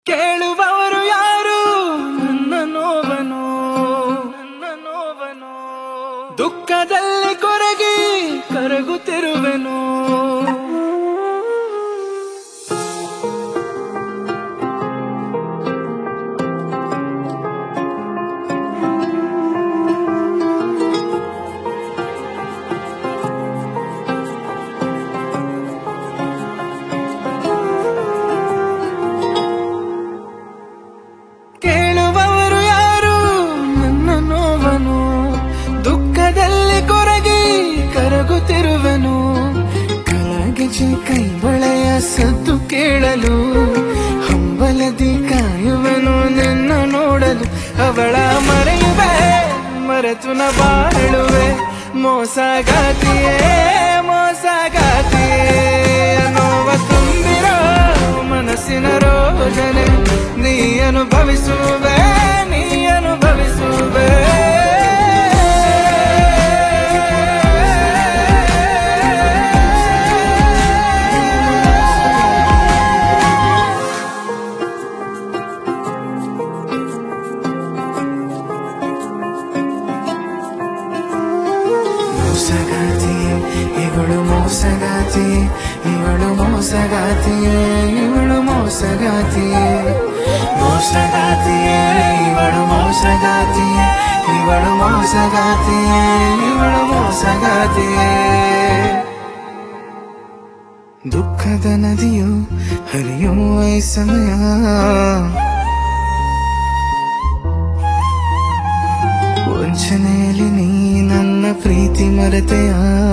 ಕೇಳುವವರು ಯಾರು ನನ್ನ ನೋವನು ನನ್ನ ನೋವನು ದುಃಖದಲ್ಲಿ ಕೊರಗಿ ಕರಗುತ್ತಿರುವೆನು ಕೇಳುವವರು ಯಾರು ನನ್ನ ನೋವನು ದುಃಖದಲ್ಲಿ ಕೊರಗಿ ಕರಗುತ್ತಿರುವೆನು ಕಲಾಗೆಜೆ ಕೈ ಬಳೆಯ ಸದ್ದು ಕೇಳಲು ಹಂಬಲದಿ ಕಾಯುವೆನು ನಿನ್ನ ನೋಡಲು ಅವಳ ಮರೆಯುವೆ ಮರೆತು ನ ಬಾಳುವೆ ಮೋಸಗಾತಿಯೇ ಮೋಸಗಾತಿಯೇ ನೋವ ತುಂಬಿರೋ ಮನಸ್ಸಿನ ರೋಜನೆ ನೀ ಅನುಭವಿಸುವೆ ನೀ ಅನುಭವಿಸುವೆ ಮೋಸಗಾತಿಯೇ ಇವಳು ಮೋಸಗಾತಿಯೇ ಇವಳು ಮೋಸಗಾತಿಯೇ ಇವಳು ಮೋಸಗಾತಿಯೇ ಮೋಸಗಾತಿಯೇ ಇವಳು ಮೋಸಗಾತಿಯೇ ಇವಳು ಮೋಸಗಾತಿಯೇ ಇವಳು ಮೋಸಗಾತಿಯೇ ದುಃಖದ ನದಿಯು ಹರಿಯುವ ಈ ಸಮಯ ವಂಚನೆಯಲ್ಲಿ ನೀ ನನ್ನ ಪ್ರೀತಿ ಮರೆತೆಯ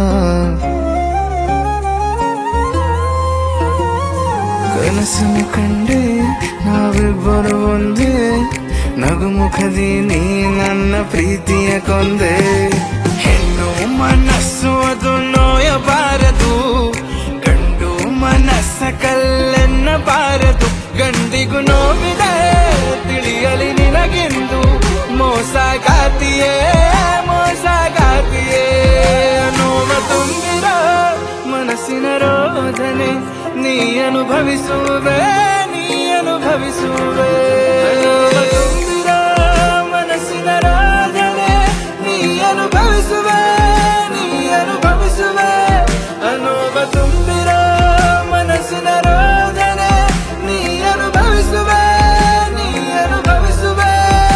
ಕನಸನ್ನು ಕಂಡೆ ನಾವಿಬ್ಬರು ಒಂದೇ ನಗುಮುಖದಿ ನೀ ನನ್ನ ಪ್ರೀತಿಯ ಕೊಂದೆ ಹೆಣ್ಣು ಮನಸ್ಸು ಅದು ನೋಯಬಾರದು ಗಂಡು ಮನಸ್ಸ ಕಲ್ಲೆನ್ನಬಾರದು ಗಂಡಿಗೂ ನೋವಿದೆ ತಿಳಿಯಲಿ ನಿನಗೆಂದು ಮೋಸಗಾತಿಯೇ ಮೋಸಗಾತಿಯೇ ನೋವ ತುಂಬಿರೋ ಮನಸ್ಸಿನ ರೋದನೆ ನೀ ಅನುಭವಿಸುವೆ ನೀ ಅನುಭವಿಸುವೆ ನೋವ ತುಂಬಿರೋ ಮನಸ್ಸಿನ ರೋದನೆ ನೀ ಅನುಭವಿಸುವೆ ನೀ ಅನುಭವಿಸುವೆ ಅನೋವ ತುಂಬಿರೋ ಮನಸ್ಸಿನ ರೋದನೆ ನೀ ಅನುಭವಿಸುವೆ ನೀ ಅನುಭವಿಸುವೆ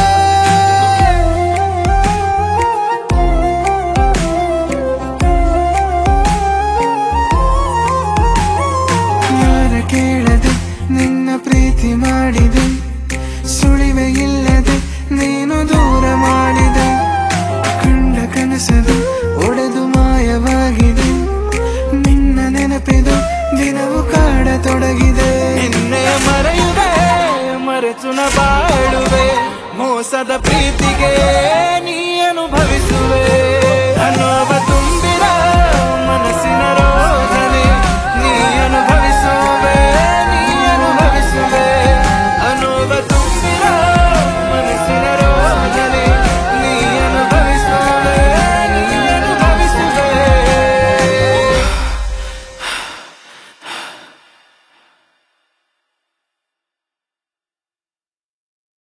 ಯಾರ ಕೇಳದೆ ನಿನ್ನ ಪ್ರೀತಿ ಮಾಡಿದೆ ಸುಳಿವೆ ಇಲ್ಲದೆ ನೀನು ದೂರ ಮಾಡಿದೆ ಕಂಡ ಕನಸದು ಒಡೆದು ಮಾಯವಾಗಿದೆ ನಿನ್ನ ನೆನಪಿದು ದಿನವು ಕಾಡತೊಡಗಿದೆ ನಿನ್ನೆ ಮರೆಯುವೆ ಮರೆತು ನ ಬಾಳುವೆ ಮೋಸದ ಪ್ರೀತಿಗೆ ನೀ ಅನುಭವಿಸುವೆ ಅನ್ನೋವ